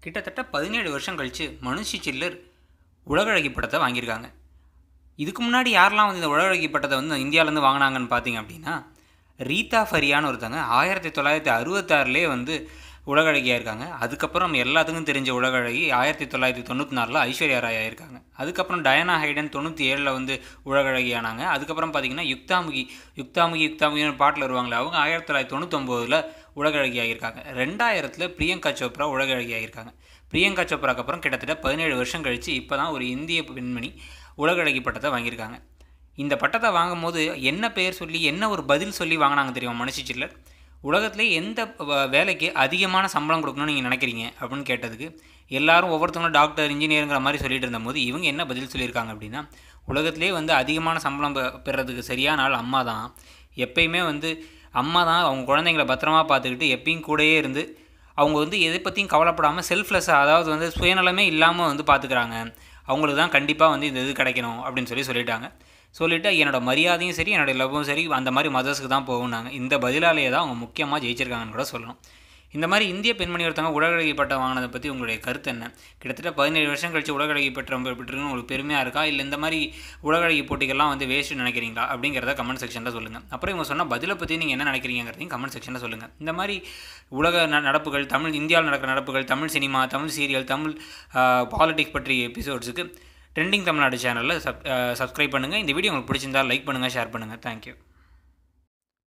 கிட்டத்தட்ட பதினேழு வருஷம் கழித்து மனுஷி சில்லர் உலகழகி பட்டத்தை வாங்கியிருக்காங்க இதுக்கு முன்னாடி யாரெல்லாம் வந்து இந்த உலகழகி பட்டத்தை வந்து இந்தியாவிலேருந்து வாங்கினாங்கன்னு பார்த்தீங்க அப்படின்னா ரீதா ஃபரியான்னு ஒருத்தங்க ஆயிரத்தி தொள்ளாயிரத்தி அறுபத்தாறுலேயே வந்து உலகழகியாக இருக்காங்க அதுக்கப்புறம் நம்ம எல்லாத்துக்கும் தெரிஞ்ச உலகழகி ஆயிரத்தி தொள்ளாயிரத்தி தொண்ணூற்றி நாலில் ஐஸ்வர்யா ராய் ஆயிருக்காங்க அதுக்கப்புறம் டயனா ஹைடன் தொண்ணூற்றி ஏழில் வந்து உலகழகி ஆனாங்க அதுக்கப்புறம் பார்த்தீங்கன்னா யுக்தாமுகி யுக்தாமுகி யுக்தாமுகின்னு பாட்டில் வருவாங்களே அவங்க ஆயிரத்தி தொள்ளாயிரத்தி தொண்ணூத்தொம்போதில் உலகழகி ஆகியிருக்காங்க ரெண்டாயிரத்தில் பிரியங்கா சோப்ரா உலகழகி ஆகியிருக்காங்க பிரியங்கா சோப்ராக்கு அப்புறம் கிட்டத்தட்ட பதினேழு வருஷம் கழித்து இப்போ தான் ஒரு இந்திய பெண்மணி உலகழகி பட்டத்தை வாங்கியிருக்காங்க இந்த பட்டத்தை வாங்கும்போது என்ன பெயர் சொல்லி என்ன ஒரு பதில் சொல்லி வாங்கினாங்க தெரியுமா மனுஷி சில்லர் உலகத்திலே எந்த வ- வேலைக்கு அதிகமான சம்பளம் கொடுக்கணும்னு நீங்கள் நினைக்கிறீங்க அப்படின்னு கேட்டதுக்கு எல்லாரும் ஒவ்வொருத்தவங்களும் டாக்டர் இன்ஜினியருங்கிற மாதிரி சொல்லிட்டு இருந்தபோது இவங்க என்ன பதில் சொல்லியிருக்காங்க அப்படின்னா உலகத்திலே வந்து அதிகமான சம்பளம் பெ- பெறதுக்கு சரியான ஆள் அம்மா தான் எப்பயுமே வந்து அம்மா தான் அவங்க குழந்தைங்கள பத்திரமா பார்த்துக்கிட்டு எப்பயும் கூடயே இருந்து அவங்க வந்து எதை பற்றியும் கவலைப்படாமல் செல்ஃப்லெஸ்ஸாக அதாவது வந்து சுயநலமே இல்லாமல் வந்து பார்த்துக்கிறாங்க அவங்களுக்கு தான் கண்டிப்பாக வந்து இந்த இது கிடைக்கணும் அப்படின்னு சொல்லி சொல்லிட்டாங்க சொல்லிவிட்டு என்னோட மரியாதையும் சரி என்னோட லவ்வும் சரி அந்த மாதிரி மதர்ஸ்க்கு தான் போகும்னாங்க இந்த பதிலாலேயே தான் அவங்க முக்கியமாக ஜெயிச்சிருக்காங்கன்னு கூட சொல்லணும் இந்த மாதிரி இந்திய பெண்மணி ஒருத்தவங்க உலகழகி பட்டம் வாங்கினதை பற்றி உங்களுடைய கருத்து என்ன கிட்டத்தட்ட பதினேழு வருஷம் கழிச்சு உலகழகி பட்டம் பெற்றுன்னு உங்களுக்கு பெருமையாக இருக்கா இல்லை இந்த மாதிரி உலகழகி போட்டிகள்லாம் வந்து வேஸ்ட்டு நினைக்கிறீங்களா அப்படிங்கிறத கமெண்ட் செக்ஷனில் சொல்லுங்கள் அப்புறம் இவங்க சொன்ன பதிலை பற்றி நீங்கள் என்ன நினைக்கிறீங்கிறதையும் கமெண்ட் செக்ஷனில் சொல்லுங்கள் இந்த மாதிரி உலக ந- நடப்புகள் தமிழ் இந்தியாவில் நடக்கிற நடப்புகள் Tamil cinema Tamil serial Tamil politics பற்றிய எபிசோட்ஸுக்கு ட்ரெண்டிங் தமிழ்நாடு சேனலில் சப் சப்ஸ்கிரைப் பண்ணுங்கள் இந்த வீடியோ உங்களுக்கு பிடிச்சிருந்தா லைக் பண்ணுங்கள் ஷேர் பண்ணுங்கள் தேங்க்யூ